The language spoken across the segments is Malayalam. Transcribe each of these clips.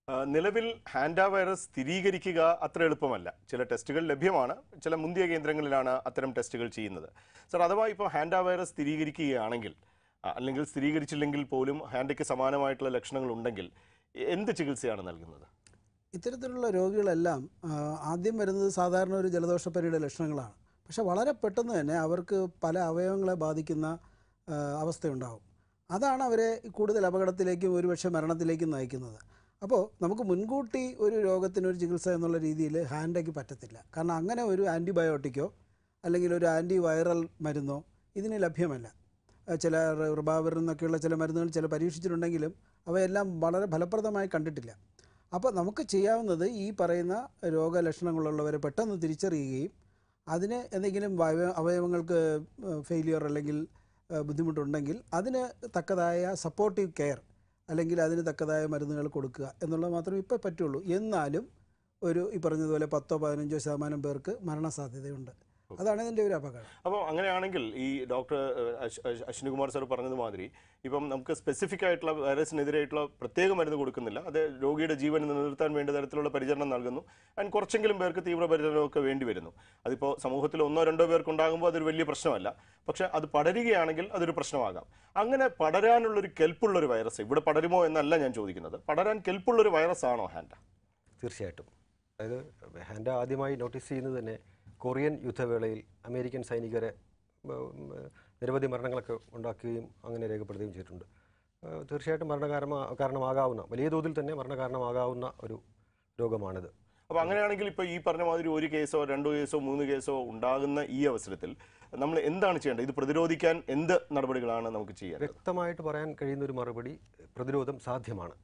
ആ, നിലവിൽ ഹാൻഡ വൈറസ് സ്ഥിരീകരിക്കുക അത്ര എളുപ്പമല്ല ചില ടെസ്റ്റുകൾ ലഭ്യമാണ് ചില മുന്തിയ കേന്ദ്രങ്ങളിലാണ് അത്തരം ടെസ്റ്റുകൾ ചെയ്യുന്നത് സർ അഥവാ ഇപ്പോൾ ഹാൻഡ വൈറസ് സ്ഥിരീകരിക്കുകയാണെങ്കിൽ ആ, അല്ലെങ്കിൽ സ്ഥിരീകരിച്ചില്ലെങ്കിൽ പോലും ഹാൻഡയ്ക്ക് സമാനമായിട്ടുള്ള ലക്ഷണങ്ങൾ ഉണ്ടെങ്കിൽ എന്ത് ചികിത്സയാണ് നൽകുന്നത് ഇത്തരത്തിലുള്ള രോഗികളെല്ലാം ആ, ആദ്യം വരുന്നത് സാധാരണ ഒരു ജലദോഷപ്പനിയുടെ ലക്ഷണങ്ങളാണ് പക്ഷെ വളരെ പെട്ടെന്ന് തന്നെ അവർക്ക് പല അവയവങ്ങളെ ബാധിക്കുന്ന ആ, അവസ്ഥയുണ്ടാവും അതാണ് അവരെ കൂടുതൽ അപകടത്തിലേക്കും ഒരുപക്ഷെ മരണത്തിലേക്കും നയിക്കുന്നത് അപ്പോൾ നമുക്ക് മുൻകൂട്ടി ഒരു രോഗത്തിനൊരു ചികിത്സ എന്നുള്ള രീതിയിൽ ഹാൻഡയ്ക്ക് പറ്റത്തില്ല കാരണം അങ്ങനെ ഒരു ആൻറ്റിബയോട്ടിക്കോ അല്ലെങ്കിൽ ഒരു ആൻറ്റി വൈറൽ മരുന്നോ ഇതിന് ലഭ്യമല്ല ആ, ചില റിബാവിർ എന്നൊക്കെയുള്ള ചില മരുന്നുകൾ ചില പരീക്ഷിച്ചിട്ടുണ്ടെങ്കിലും അവയെല്ലാം വളരെ ഫലപ്രദമായി കണ്ടിട്ടില്ല അപ്പോൾ നമുക്ക് ചെയ്യാവുന്നത് ഈ പറയുന്ന രോഗലക്ഷണങ്ങളുള്ളവരെ പെട്ടെന്ന് തിരിച്ചറിയുകയും അതിന് എന്തെങ്കിലും അവയ അവയവങ്ങൾക്ക് ഫെയിലിയർ അല്ലെങ്കിൽ ആ, ബുദ്ധിമുട്ടുണ്ടെങ്കിൽ അതിന് തക്കതായ സപ്പോർട്ടീവ് കെയർ അല്ലെങ്കിൽ അതിന് തക്കതായ മരുന്നുകൾ കൊടുക്കുക എന്നുള്ളത് മാത്രമേ ഇപ്പോൾ പറ്റുള്ളൂ എന്നാലും ഒരു ഈ പറഞ്ഞതുപോലെ പത്തോ പതിനഞ്ചോ ശതമാനം പേർക്ക് മരണസാധ്യതയുണ്ട് അതാണ് ഇതിൻ്റെ ഒരു അപകടം അപ്പോൾ അങ്ങനെയാണെങ്കിൽ ഈ ഡോക്ടർ അശ്വിനികുമാർ സാർ പറഞ്ഞതുമാതിരി ഇപ്പം നമുക്ക് സ്പെസിഫിക് ആയിട്ടുള്ള വൈറസിനെതിരായിട്ടുള്ള പ്രത്യേക മരുന്ന് കൊടുക്കുന്നില്ല അത് രോഗിയുടെ ജീവൻ നിലനിർത്താൻ വേണ്ട തരത്തിലുള്ള പരിചരണം നൽകുന്നു ആൻഡ് കുറച്ചെങ്കിലും പേർക്ക് തീവ്ര പരിചരണമൊക്കെ വേണ്ടി വരുന്നു അതിപ്പോൾ സമൂഹത്തിൽ ഒന്നോ രണ്ടോ പേർക്ക് ഉണ്ടാകുമ്പോൾ അതൊരു വലിയ പ്രശ്നമല്ല പക്ഷേ അത് പടരുകയാണെങ്കിൽ അതൊരു പ്രശ്നമാകാം അങ്ങനെ പടരാനുള്ളൊരു കെൽപ്പുള്ളൊരു വൈറസ് ഇവിടെ പടരുമോ എന്നല്ല ഞാൻ ചോദിക്കുന്നത് പടരാൻ കെൽപ്പുള്ളൊരു വൈറസ് ആണോ ഹാൻഡ തീർച്ചയായിട്ടും അതായത് ഹാൻഡ ആദ്യമായി നോട്ടീസ് ചെയ്യുന്നത് തന്നെ കൊറിയൻ യുദ്ധവേളയിൽ അമേരിക്കൻ സൈനികരെ ഉം, നിരവധി മരണങ്ങളൊക്കെ ഉണ്ടാക്കുകയും അങ്ങനെ രേഖപ്പെടുത്തുകയും ചെയ്തിട്ടുണ്ട് ഏഹ് തീർച്ചയായിട്ടും മരണകാരണമാ കാരണമാകാവുന്ന വലിയ തോതിൽ തന്നെ മരണകാരണമാകാവുന്ന ഒരു രോഗമാണിത് അപ്പോൾ അങ്ങനെയാണെങ്കിൽ ഇപ്പോൾ ഈ പറഞ്ഞ മാതിരി ഒരു കേസോ രണ്ടോ കേസോ മൂന്ന് കേസോ ഉണ്ടാകുന്ന ഈ അവസരത്തിൽ നമ്മൾ എന്താണ് ചെയ്യേണ്ടത് ഇത് പ്രതിരോധിക്കാൻ എന്ത് നടപടികളാണ് നമുക്ക് ചെയ്യാൻ വ്യക്തമായിട്ട് പറയാൻ കഴിയുന്ന ഒരു മറുപടി പ്രതിരോധം സാധ്യമാണ്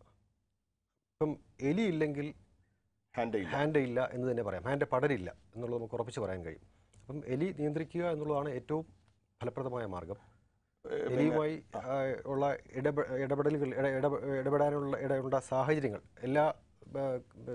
ഇപ്പം എലി ഇല്ലെങ്കിൽ ഹാൻഡയിൽ ഹാൻഡ് ഇല്ല എന്ന് തന്നെ പറയാം ഹാൻഡ് പടരില്ല എന്നുള്ളത് നമുക്ക് ഉറപ്പിച്ച് പറയാൻ കഴിയും അപ്പം എലി നിയന്ത്രിക്കുക എന്നുള്ളതാണ് ഏറ്റവും ഫലപ്രദമായ മാർഗം എലിയുമായി ആ, ഉള്ള ഇടപെ ഇടപെടലുകൾ ഇട- ഇടപെ- ഇടപെടാനുള്ള ഇടയുള്ള സാഹചര്യങ്ങൾ എല്ലാ ആ,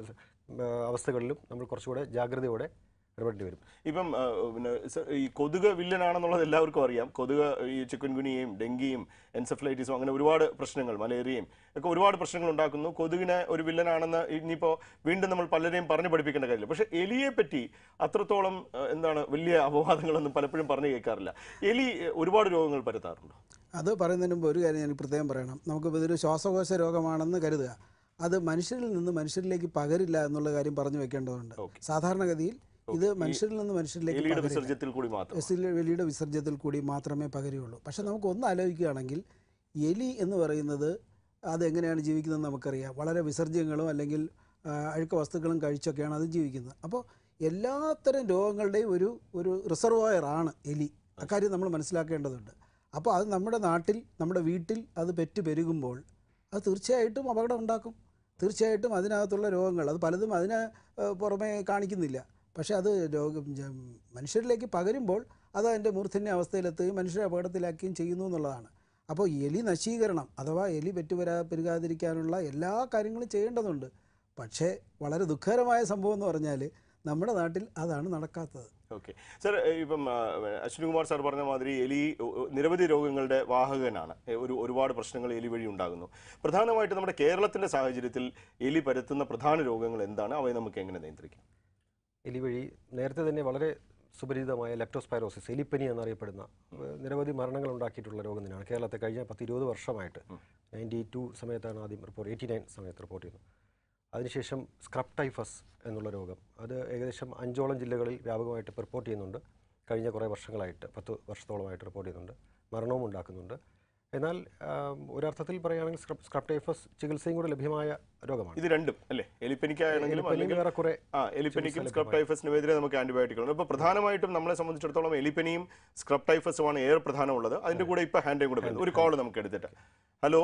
ആ, അവസ്ഥകളിലും നമ്മൾ കുറച്ചുകൂടെ ജാഗ്രതയോടെ ഇടപെടേണ്ടി വരും ഇപ്പം ആ, പിന്നെ സ- ഈ കൊതുക് വില്ലനാണെന്നുള്ളത് എല്ലാവർക്കും അറിയാം കൊതുക് ഈ ചിക്കൻ ഗുനിയയും ഡെങ്കിയും എൻസെഫലൈറ്റിസും അങ്ങനെ ഒരുപാട് പ്രശ്നങ്ങൾ മലേറിയയും ഒക്കെ ഒരുപാട് പ്രശ്നങ്ങൾ ഉണ്ടാക്കുന്നു കൊതുകിനെ ഒരു വില്ലനാണെന്ന് ഇനിയിപ്പോൾ വീണ്ടും നമ്മൾ പലരെയും പറഞ്ഞു പഠിപ്പിക്കേണ്ട കാര്യമില്ല പക്ഷേ എലിയെ പറ്റി അത്രത്തോളം ആ, എന്താണ് വലിയ അപവാദങ്ങളൊന്നും പലപ്പോഴും പറഞ്ഞു കേൾക്കാറില്ല എലി ആ, ഒരുപാട് രോഗങ്ങൾ പരത്താറുണ്ടോ അത് പറയുന്നതിന് മുമ്പ് ഒരു കാര്യം ഞാൻ പ്രത്യേകം പറയണം നമുക്കിപ്പോൾ ഇതൊരു ശ്വാസകോശ രോഗമാണെന്ന് കരുതുക അത് മനുഷ്യരിൽ നിന്ന് മനുഷ്യരിലേക്ക് പകരില്ല എന്നുള്ള കാര്യം പറഞ്ഞു വെക്കേണ്ടതുണ്ട് Okay. സാധാരണഗതിയിൽ ഇത് മനുഷ്യരിൽ നിന്ന് മനുഷ്യരിലേക്ക് എലിയുടെ പകരില്ല. വിസർജ്യത്തിൽ കൂടി മാത്രം എസിൽ എലിയുടെ വിസർജ്യത്തിൽ കൂടി മാത്രമേ പകരുകയുള്ളൂ പക്ഷെ നമുക്ക് ഒന്ന് ആലോചിക്കുകയാണെങ്കിൽ എലി എന്ന് പറയുന്നത് അതെങ്ങനെയാണ് ജീവിക്കുന്നത് നമുക്കറിയാം വളരെ വിസർജ്യങ്ങളും അല്ലെങ്കിൽ ആ, അഴുക്ക വസ്തുക്കളും കഴിച്ചൊക്കെയാണ് അത് ജീവിക്കുന്നത് അപ്പോൾ എല്ലാത്തരം രോഗങ്ങളുടെയും ഒരു ഒരു റിസർവോയറാണ് എലി അക്കാര്യം നമ്മൾ മനസ്സിലാക്കേണ്ടതുണ്ട് അപ്പോൾ അത് നമ്മുടെ നാട്ടിൽ നമ്മുടെ വീട്ടിൽ അത് പെറ്റ് പെരുകുമ്പോൾ അത് തീർച്ചയായിട്ടും അപകടം ഉണ്ടാക്കും തീർച്ചയായിട്ടും അതിനകത്തുള്ള രോഗങ്ങൾ അത് പലതും അതിന് ഏഹ്, പുറമേ കാണിക്കുന്നില്ല പക്ഷേ അത് രോഗം ജ- മനുഷ്യരിലേക്ക് പകരുമ്പോൾ അത് അതിൻ്റെ മൂർധന്യ അവസ്ഥയിലെത്തുകയും മനുഷ്യരെ അപകടത്തിലാക്കുകയും ചെയ്യുന്നു എന്നുള്ളതാണ് അപ്പോൾ എലി നശീകരണം അഥവാ എലി പെറ്റുവരാ പെരുകാതിരിക്കാനുള്ള എല്ലാ കാര്യങ്ങളും ചെയ്യേണ്ടതുണ്ട് പക്ഷേ വളരെ ദുഃഖകരമായ സംഭവം എന്ന് പറഞ്ഞാൽ നമ്മുടെ നാട്ടിൽ അതാണ് നടക്കാത്തത് ഓക്കെ സർ ഇപ്പം ആ, അശ്വിനികുമാർ സാർ പറഞ്ഞ മാതിരി എലി ഉ- ഉ- നിരവധി രോഗങ്ങളുടെ വാഹകനാണ് എ, ഒരു ഒരുപാട് പ്രശ്നങ്ങൾ എലി വഴി ഉണ്ടാകുന്നു പ്രധാനമായിട്ട് നമ്മുടെ കേരളത്തിന്റെ സാഹചര്യത്തിൽ എലി പരത്തുന്ന പ്രധാന രോഗങ്ങൾ എന്താണ് അവയെ നമുക്ക് എങ്ങനെ നിയന്ത്രിക്കാം എലി വഴി നേരത്തെ തന്നെ വളരെ സുപരിചിതമായ ലെപ്റ്റോസ്പൈറോസിസ് എലിപ്പനി എന്നറിയപ്പെടുന്ന ഏഹ്, നിരവധി മരണങ്ങൾ ഉണ്ടാക്കിയിട്ടുള്ള രോഗം തന്നെയാണ് കേരളത്തെ കഴിഞ്ഞ പത്ത് ഇരുപത് വർഷമായിട്ട് നയൻറ്റി ടു സമയത്താണ് ആദ്യം റിപ്പോർട്ട് എയ്റ്റി നയൻ സമയത്ത് റിപ്പോർട്ട് ചെയ്യുന്നത് അതിനുശേഷം സ്ക്രബ് ടൈഫസ് എന്നുള്ള രോഗം അത് ഏകദേശം അഞ്ചോളം ജില്ലകളിൽ വ്യാപകമായിട്ട് ഇപ്പോൾ റിപ്പോർട്ട് ചെയ്യുന്നുണ്ട് കഴിഞ്ഞ കുറേ വർഷങ്ങളായിട്ട് പത്ത് വർഷത്തോളമായിട്ട് റിപ്പോർട്ട് ചെയ്യുന്നുണ്ട് മരണവും ഉണ്ടാക്കുന്നുണ്ട് എന്നാൽ ആം, ഒരർത്ഥത്തിൽ പറയുകയാണെങ്കിൽ സ്ക്രബ് സ്ക്രബ് ടൈഫസ് ചികിത്സയും കൂടെ ലഭ്യമായ രോഗമാണ് ഇത് രണ്ടും അല്ലേ എലിപ്പനിക്കാണെങ്കിലും എലിപ്പനിയിൽ അല്ലെങ്കിൽ ഏറെക്കുറെ ആ എലിപ്പനിക്കും സ്ക്രബ് ടൈഫസിനുമെതിരെ നമുക്ക് ആന്റിബയോട്ടിക്കുണ്ട് അപ്പോൾ പ്രധാനമായിട്ടും നമ്മളെ സംബന്ധിച്ചിടത്തോളം എലിപ്പനിയും സ്ക്രബ് ടൈഫസുമാണ് ഏറെ പ്രധാനമുള്ളത് അതിന്റെ കൂടെ ഇപ്പൊ ഹാൻഡേയും കൂടെ വരുന്നു. ഒരു കോൾ നമുക്ക് എടുത്തിട്ട് ഹലോ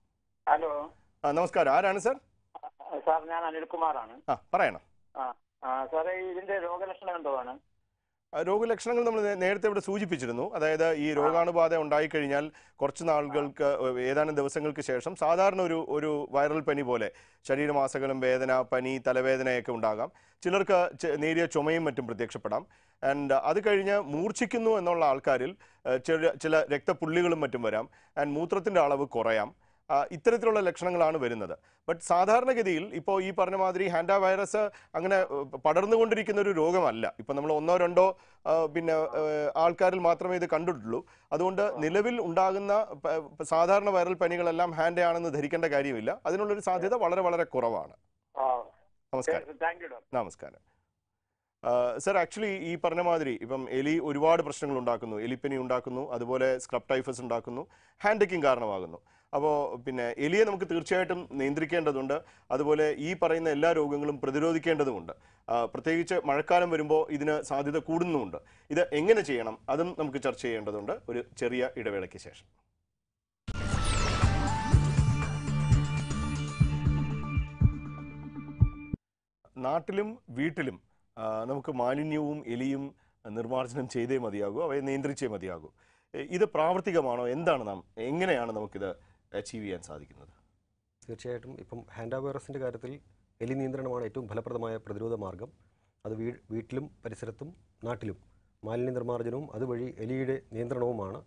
ഹലോ ആ നമസ്കാരം ആരാണ് സർ സാർ ഞാൻ അനിൽകുമാറാണ് ആ പറയണം ആ ആ, സാറേ ഇതിന്റെ രോഗലക്ഷണം എന്തുവാണ് ആ, രോഗലക്ഷണങ്ങൾ നമ്മൾ നേ- നേരത്തെ ഇവിടെ സൂചിപ്പിച്ചിരുന്നു അതായത് ഈ രോഗാണുബാധ ഉണ്ടായിക്കഴിഞ്ഞാൽ കുറച്ച് നാളുകൾക്ക് ഏതാനും ദിവസങ്ങൾക്ക് ശേഷം സാധാരണ ഒരു ഒരു വൈറൽ പനി പോലെ ശരീരമാസകലം വേദന പനി തലവേദനയൊക്കെ ഉണ്ടാകാം ചിലർക്ക് ചെ- നേരിയ ചുമയും മറ്റും പ്രത്യക്ഷപ്പെടാം ആൻഡ് അത് കഴിഞ്ഞ് മൂർച്ഛിക്കുന്നു എന്നുള്ള ആൾക്കാരിൽ ഏഹ്, ചെറിയ ചില രക്തപ്പുള്ളികളും മറ്റും വരാം ആൻഡ് മൂത്രത്തിൻ്റെ അളവ് കുറയാം ആ, ഇത്തരത്തിലുള്ള ലക്ഷണങ്ങളാണ് വരുന്നത് ബട്ട് സാധാരണഗതിയിൽ ഇപ്പോൾ ഈ പറഞ്ഞ മാതിരി ഹാൻഡ വൈറസ് അങ്ങനെ ഏഹ്, പടർന്നുകൊണ്ടിരിക്കുന്ന ഒരു രോഗമല്ല ഇപ്പം നമ്മൾ ഒന്നോ രണ്ടോ ആ, പിന്നെ ഏഹ്, ആൾക്കാരിൽ മാത്രമേ ഇത് കണ്ടിട്ടുള്ളൂ അതുകൊണ്ട് നിലവിൽ ഉണ്ടാകുന്ന പ- പ- സാധാരണ വൈറൽ പനികളെല്ലാം ഹാൻഡ ആണെന്ന് ധരിക്കേണ്ട കാര്യമില്ല അതിനുള്ളൊരു സാധ്യത വളരെ വളരെ കുറവാണ് ആ നമസ്കാരം താങ്ക് യു ഡോക്ടർ നമസ്കാരം സർ ആക്ച്വലി ഈ പറഞ്ഞ മാതിരി ഇപ്പം എലി ഒരുപാട് പ്രശ്നങ്ങൾ ഉണ്ടാക്കുന്നു എലിപ്പനി ഉണ്ടാക്കുന്നു അതുപോലെ സ്ക്രബ് ടൈഫസ് ഉണ്ടാക്കുന്നു ഹാൻഡക്കിങ് കാരണമാകുന്നു അപ്പോൾ പിന്നെ എലിയെ നമുക്ക് തീർച്ചയായിട്ടും നിയന്ത്രിക്കേണ്ടതുണ്ട് അതുപോലെ ഈ പറയുന്ന എല്ലാ രോഗങ്ങളും പ്രതിരോധിക്കേണ്ടതുമുണ്ട് ആ, പ്രത്യേകിച്ച് മഴക്കാലം വരുമ്പോൾ ഇതിന് സാധ്യത കൂടുന്നുമുണ്ട് ഇത് എങ്ങനെ ചെയ്യണം അതും നമുക്ക് ചർച്ച ചെയ്യേണ്ടതുണ്ട് ഒരു ചെറിയ ഇടവേളയ്ക്ക് ശേഷം നാട്ടിലും വീട്ടിലും ആ, നമുക്ക് മാലിന്യവും എലിയും നിർമ്മാർജ്ജനം ചെയ്തേ മതിയാകൂ അവയെ നിയന്ത്രിച്ചേ മതിയാകൂ എ, ഇത് പ്രാവർത്തികമാണോ എന്താണ് നാം എങ്ങനെയാണ് നമുക്കിത് അച്ചീവ് ചെയ്യാൻ സാധിക്കുന്നത് തീർച്ചയായിട്ടും ഇപ്പം ഹാൻഡ വൈറസിൻ്റെ കാര്യത്തിൽ എലി നിയന്ത്രണമാണ് ഏറ്റവും ഫലപ്രദമായ പ്രതിരോധ മാർഗം അത് വീ വീട്ടിലും പരിസരത്തും നാട്ടിലും മാലിന്യ നിർമ്മാർജ്ജനവും അതുവഴി എലിയുടെ നിയന്ത്രണവുമാണ്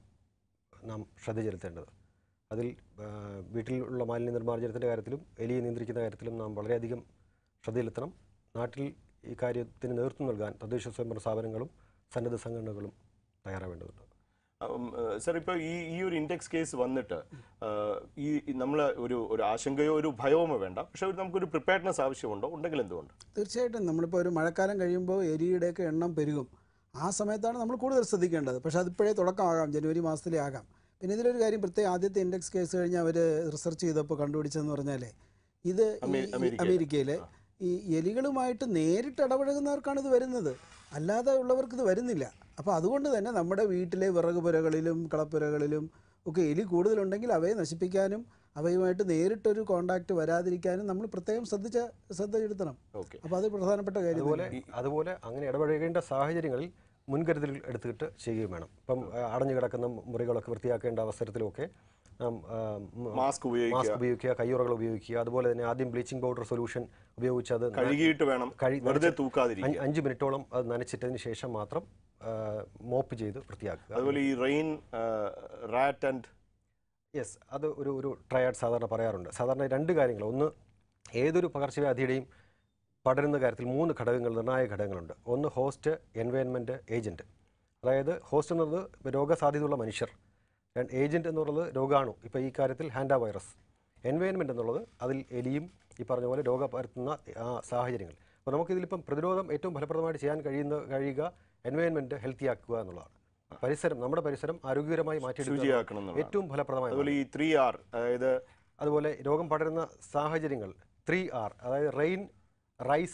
നാം ശ്രദ്ധ ചെലുത്തേണ്ടത് അതിൽ ആ, വീട്ടിലുള്ള മാലിന്യ നിർമ്മാർജ്ജനത്തിൻ്റെ കാര്യത്തിലും എലിയെ നിയന്ത്രിക്കുന്ന കാര്യത്തിലും നാം വളരെയധികം ശ്രദ്ധ ചെലുത്തണം നാട്ടിൽ ഈ കാര്യത്തിന് നേതൃത്വം നൽകാൻ തദ്ദേശ സ്വയംഭരണ സ്ഥാപനങ്ങളും സന്നദ്ധ സംഘടനകളും തയ്യാറാവേണ്ടതുണ്ട് ഉം, ഏഹ്, സർ ഇപ്പോൾ ഈ ഈ ഒരു ഇൻഡെക്സ് കേസ് വന്നിട്ട് ഏഹ്, ഈ നമ്മൾ ഒരു ഒരു ആശങ്കയോ ഒരു ഭയമോ വേണ്ട പക്ഷെ ഒരു നമുക്കൊരു പ്രിപ്പയർഡ്നെസ് ആവശ്യമുണ്ടോ ഉണ്ടെങ്കിൽ എന്തുകൊണ്ട് തീർച്ചയായിട്ടും നമ്മളിപ്പോൾ ഒരു മഴക്കാലം കഴിയുമ്പോൾ എലിയുടെയൊക്കെ എണ്ണം പെരുകും ആ സമയത്താണ് നമ്മൾ കൂടുതൽ ശ്രദ്ധിക്കേണ്ടത് പക്ഷേ അതിപ്പോഴേ തുടക്കമാകാം ജനുവരി മാസത്തിലേ ആകാം പിന്നെ ഇതിലൊരു കാര്യം പ്രത്യേകം ആദ്യത്തെ ഇൻഡെക്സ് കേസ് കഴിഞ്ഞ് അവർ റിസർച്ച് ചെയ്തപ്പോൾ കണ്ടുപിടിച്ചതെന്ന് പറഞ്ഞാൽ ഇത് ഈ- അമേ- ഈ അമേരിക്കയിലെ. അമേരിക്കയിലെ ഈ എലികളുമായിട്ട് നേരിട്ട് ഇടപഴകുന്നവർക്കാണ് ഇത് വരുന്നത് അല്ലാതെ ഉള്ളവർക്ക് ഇത് വരുന്നില്ല അപ്പോൾ അതുകൊണ്ട് തന്നെ നമ്മുടെ വീട്ടിലെ വിറക് പുരകളിലും കളപ്പുരകളിലും ഒക്കെ എലി കൂടുതലുണ്ടെങ്കിൽ അവയെ നശിപ്പിക്കാനും അവയുമായിട്ട് നേരിട്ടൊരു കോണ്ടാക്റ്റ് വരാതിരിക്കാനും നമ്മൾ പ്രത്യേകം ശ്രദ്ധിച്ച ശ്രദ്ധ ചെലുത്തണം ഓക്കെ അപ്പോൾ അത് പ്രധാനപ്പെട്ട കാര്യം അതുപോലെ തന്നെയാണ്. അതുപോലെ അങ്ങനെ ഇടപഴകേണ്ട സാഹചര്യങ്ങളിൽ മുൻകരുതൽ എടുത്തിട്ട് ചെയ്യുകയും വേണം ഇപ്പം ആ, അടഞ്ഞു കിടക്കുന്ന മുറികളൊക്കെ വൃത്തിയാക്കേണ്ട അവസരത്തിലൊക്കെ നാം ആ, മ- മാസ്ക് ഉപയോഗിക്കുക മാസ്ക് ഉപയോഗിക്കുക കയ്യുറകൾ ഉപയോഗിക്കുക അതുപോലെ തന്നെ ആദ്യം ബ്ലീച്ചിങ് പൗഡർ സൊല്യൂഷൻ ഉപയോഗിച്ച് അത് ന- കഴുകിയിട്ട് വേണം കഴി- വെറുതെ നനച്ച് തൂക്കാതിരിക്കുക അഞ്ച് അഞ്ച് മിനിറ്റോളം അത് നനച്ചിട്ടതിന് ശേഷം മാത്രം മോപ്പ് ചെയ്ത് വൃത്തിയാക്കുക അതുപോലെ ഈ റെയിൻ റാറ്റ് ആൻഡ് യെസ് അത് ഒരു ഒരു ട്രയാഡ് സാധാരണ പറയാറുണ്ട് സാധാരണ രണ്ട് കാര്യങ്ങൾ ഒന്ന് ഏതൊരു പകർച്ചവ്യാധിയുടെയും പടരുന്ന കാര്യത്തിൽ മൂന്ന് ഘടകങ്ങൾ നിർണായക ഘടകങ്ങളുണ്ട് ഒന്ന് ഹോസ്റ്റ് എൻവയൺമെൻറ്റ് ഏജൻറ്റ് അതായത് ഹോസ്റ്റ് എന്നുള്ളത് രോഗസാധ്യതയുള്ള മനുഷ്യർ ഏജൻറ്റ് എന്നുള്ളത് രോഗാണു ഇപ്പോൾ ഈ കാര്യത്തിൽ ഹാൻഡ വൈറസ് എൻവയൺമെൻറ്റ് എന്നുള്ളത് അതിൽ എലിയും ഈ പറഞ്ഞ പോലെ രോഗം പരത്തുന്ന ആ സാഹചര്യങ്ങൾ അപ്പോൾ നമുക്കിതിലിപ്പം പ്രതിരോധം ഏറ്റവും ഫലപ്രദമായിട്ട് ചെയ്യാൻ കഴിയുന്ന കഴിയുക എൻവയൺമെൻറ്റ് ഹെൽത്തി ആക്കുക എന്നുള്ളതാണ് പരിസരം നമ്മുടെ പരിസരം ആരോഗ്യകരമായി മാറ്റിയെടുക്കുക ശുചിയാക്കണം എന്നുള്ളതാണ്. ഏറ്റവും ഫലപ്രദമായ അതുപോലെ ഈ ത്രീ ആർ അതായത് അതുപോലെ രോഗം പടരുന്ന സാഹചര്യങ്ങൾ ത്രീ ആർ അതായത് റെയിൻ റൈസ്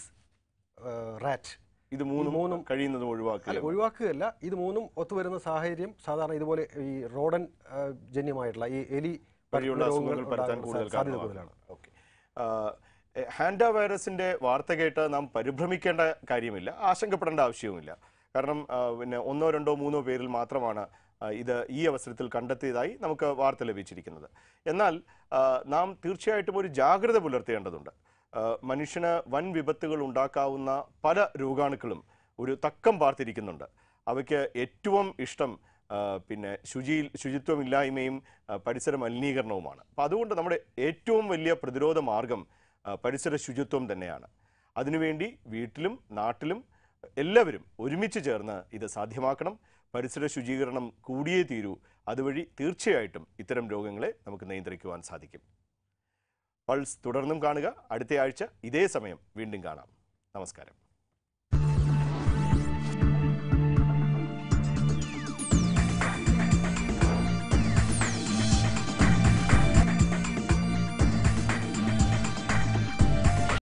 റാറ്റ് ഇത് മൂന്നും മൂന്നും കഴിയുന്നതും ഒഴിവാക്കുക അല്ല ഒഴിവാക്കുകയല്ല ഇത് മൂന്നും ഒത്തുവരുന്ന സാഹചര്യം സാധാരണ ഇതുപോലെ ഈ റോഡൻ ആ, ജന്യമായിട്ടുള്ള ഈ എലി വഴിയുള്ള പരത്തുന്ന അസുഖങ്ങൾ രോഗങ്ങൾ പരത്താൻ ഉണ്ടാകാൻ കൂടുതൽ സാധ്യത കാരണമാകും. കൂടുതലാണ് ഓക്കെ ഹാൻഡ വൈറസിന്റെ വാർത്ത കേട്ട് നാം പരിഭ്രമിക്കേണ്ട കാര്യമില്ല ആശങ്കപ്പെടേണ്ട ആവശ്യവുമില്ല കാരണം ആ, പിന്നെ ഒന്നോ രണ്ടോ മൂന്നോ പേരിൽ മാത്രമാണ് ആ, ഇത് ഈ അവസരത്തിൽ കണ്ടെത്തിയതായി നമുക്ക് വാർത്ത ലഭിച്ചിരിക്കുന്നത് എന്നാൽ ആ, നാം തീർച്ചയായിട്ടും ഒരു ജാഗ്രത പുലർത്തേണ്ടതുണ്ട് ആ, മനുഷ്യന് വൻ വിപത്തുകൾ ഉണ്ടാക്കാവുന്ന പല രോഗാണുക്കളും ഒരു തക്കം പാർത്തിരിക്കുന്നുണ്ട് അവയ്ക്ക് ഏറ്റവും ഇഷ്ടം ആ, പിന്നെ ശുചി ശുചിത്വമില്ലായ്മയും ആ, പരിസര മലിനീകരണവുമാണ് അപ്പം അതുകൊണ്ട് നമ്മുടെ ഏറ്റവും വലിയ പ്രതിരോധ മാർഗം ആ, പരിസര ശുചിത്വം തന്നെയാണ് അതിനുവേണ്ടി വീട്ടിലും നാട്ടിലും എല്ലാവരും ഒരുമിച്ച് ചേർന്ന് ഇത് സാധ്യമാക്കണം പരിസര ശുചീകരണം കൂടിയേ തീരൂ അതുവഴി തീർച്ചയായിട്ടും ഇത്തരം രോഗങ്ങളെ നമുക്ക് നിയന്ത്രിക്കുവാൻ സാധിക്കും പൾസ് തുടർന്നും കാണുക അടുത്ത ആഴ്ച ഇതേ സമയം വീണ്ടും കാണാം നമസ്കാരം